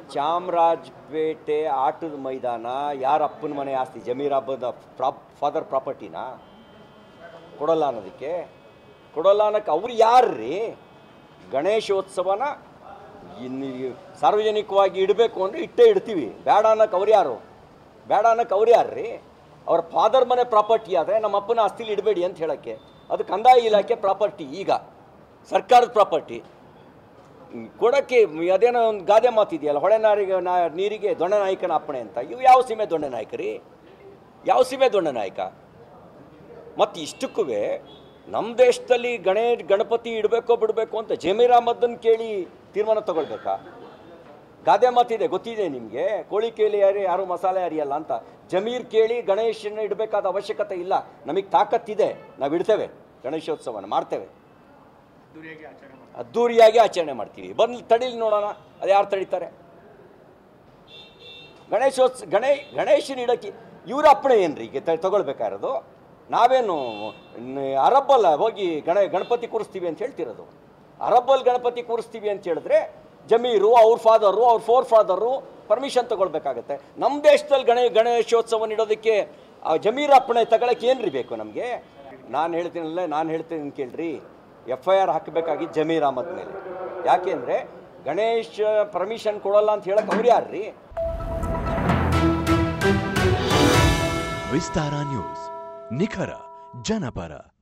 ಚಾಮರಾಜಪೇಟೆ ಆಟದ ಮೈದಾನ ಯಾರ ಅಪ್ಪನ ಮನೆ ಆಸ್ತಿ ಜಮೀರ್ ಹಬ್ಬದ ಪ್ರಾಪ್ ಫಾದರ್ ಪ್ರಾಪರ್ಟಿನಾ ಕೊಡಲ್ಲ ಅನ್ನೋದಕ್ಕೆ ಕೊಡಲ್ಲ ಅನ್ನೋಕ್ಕೆ ಅವ್ರು ಯಾರ್ರೀ ಗಣೇಶೋತ್ಸವನ ಇನ್ನು ಸಾರ್ವಜನಿಕವಾಗಿ ಇಡಬೇಕು ಅಂದರೆ ಇಟ್ಟೇ ಇಡ್ತೀವಿ ಬೇಡ ಅನ್ನೋಕೆ ಅವ್ರು ಯಾರು ಬೇಡ ಅನ್ನೋಕೆ ಅವ್ರು ಯಾರ್ರೀ ಅವ್ರ ಫಾದರ್ ಮನೆ ಪ್ರಾಪರ್ಟಿ ಆದರೆ ನಮ್ಮ ಅಪ್ಪನ ಆಸ್ತಿಲಿ ಇಡಬೇಡಿ ಅಂತ ಹೇಳೋಕ್ಕೆ ಅದು ಕಂದಾಯ ಇಲಾಖೆ ಪ್ರಾಪರ್ಟಿ ಈಗ ಸರ್ಕಾರದ ಪ್ರಾಪರ್ಟಿ ಕೊಡೋಕ್ಕೆ ಅದೇನೋ ಒಂದು ಗಾದೆ ಮಾತಿದೆಯಲ್ಲ ಹೊಳೆ ನಾರಿಗೆ ನಾ ನೀರಿಗೆ ದೊಣ್ಣೆ ನಾಯಕನ ಅಪ್ಪಣೆ ಅಂತ ಇವು ಯಾವ ಸೀಮೆ ದೊಣ್ಣೆ ನಾಯಕರಿ ಯಾವ ಸೀಮೆ ದೊಣ್ಣೆ ನಾಯಕ ಮತ್ತು ಇಷ್ಟಕ್ಕೂ ನಮ್ಮ ದೇಶದಲ್ಲಿ ಗಣೇಶ್ ಗಣಪತಿ ಇಡಬೇಕೋ ಬಿಡಬೇಕು ಅಂತ ಜಮೀರ್ ಅಹಮದನ್ ಕೇಳಿ ತೀರ್ಮಾನ ತಗೊಳ್ಬೇಕಾ ಗಾದೆ ಮಾತಿದೆ ಗೊತ್ತಿದೆ ನಿಮಗೆ ಕೋಳಿ ಕೇಳಿ ಯಾರು ಯಾರು ಮಸಾಲೆ ಅರಿಯಲ್ಲ ಅಂತ ಜಮೀರ್ ಕೇಳಿ ಗಣೇಶನ ಇಡಬೇಕಾದ ಅವಶ್ಯಕತೆ ಇಲ್ಲ ನಮಗೆ ತಾಕತ್ತಿದೆ ನಾವು ಇಡ್ತೇವೆ ಗಣೇಶೋತ್ಸವನ ಮಾಡ್ತೇವೆ ಅದ್ದೂರಿಯಾಗಿ ಆಚರಣೆ ಮಾಡ್ತೀವಿ ಬಂದು ತಡೀಲಿ ನೋಡೋಣ ಅದು ಯಾರು ತಡೀತಾರೆ ಗಣೇಶೋತ್ಸ ಗಣೇ ಗಣೇಶನ ಇಡಕ್ಕೆ ಇವ್ರ ಅಪ್ಪಣೆ ಏನ್ರಿ ಈಗ ತ- ತಗೊಳ್ಬೇಕಾಗಿರೋದು ನಾವೇನು ನ್- ಅರಬ್ಬಲ್ಲ ಹೋಗಿ ಗಣ ಗಣಪತಿ ಕೂರಿಸ್ತೀವಿ ಅಂತ ಹೇಳ್ತಿರೋದು ಅರಬ್ಬಲ್ ಗಣಪತಿ ಕೂರಿಸ್ತೀವಿ ಅಂತ ಹೇಳಿದ್ರೆ ಜಮೀರು ಅವ್ರ ಫಾದರು ಅವ್ರ ಫೋರ್ ಫಾದರು ಪರ್ಮಿಷನ್ ತಗೊಳ್ಬೇಕಾಗತ್ತೆ ನಮ್ಮ ದೇಶದಲ್ಲಿ ಗಣೇ ಗಣೇಶೋತ್ಸವ ಇಡೋದಕ್ಕೆ ಆ ಜಮೀರ್ ಅಪ್ಪಣೆ ತಗೊಳಕ್ಕೆ ಏನ್ರಿ ಬೇಕು ನಮಗೆ ನಾನು ಹೇಳ್ತೀನಲ್ಲ ನಾನು ಹೇಳ್ತೀನಿ ಕೇಳ್ರಿ ಎಫ್ ಐ ಆರ್ ಹಾಕಬೇಕಾಗಿ ಜಮೀರ್ ಅಹಮದ್ ಮೇಲೆ ಯಾಕೆಂದರೆ ಗಣೇಶ್ ಪರ್ಮಿಷನ್ ಕೊಡಲ್ಲ ಅಂತ ಹೇಳಕ್ಕೆ ಅವ್ರು ಯಾರ್ರೀ ವಿಸ್ತಾರ ನ್ಯೂಸ್ ನಿಖರ ಜನಪರ